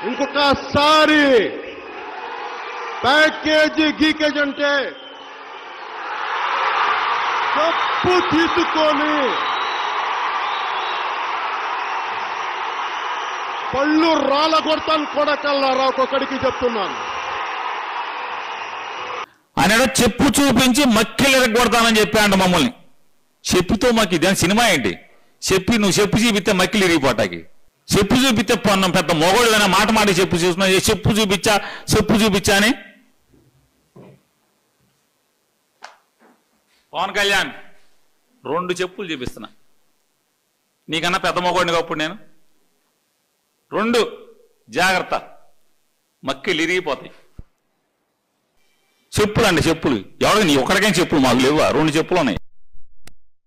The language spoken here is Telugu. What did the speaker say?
ఇంకొకసారి ప్యాకేజీ గీకేజ్ అంటే తప్పు తీసుకొని పళ్ళు రాళ్ళ కొడతాను కొడకల్లారా ఒక్కొక్కడికి చెప్తున్నాను ఆయన చెప్పు చూపించి మక్కిలు ఎరగొడతానని చెప్పాడు మమ్మల్ని చెప్పుతో మాకు ఇదేం సినిమా ఏంటి చెప్పి నువ్వు చెప్పు చూపిస్తే మక్కిలు ఇరిగిపోటాకి చెప్పు చూపిస్తే పొన్నం పెద్ద మొగోళ్ళైనా మాట మాట చెప్పు చూస్తున్నా ఏ చెప్పు చూపించా చెప్పు చూపించా అని పవన్ కళ్యాణ్ రెండు చెప్పులు చూపిస్తున్నా నీకన్నా పెద్ద మొగోడిని అప్పుడు నేను రెండు జాగ్రత్త మక్కిలు ఇరిగిపోతాయి చెప్పులు అండి చెప్పులు ఎవరికి నీ ఒక్కడికైనా చెప్పులు మాకు లేవా రెండు చెప్పులు ఉన్నాయి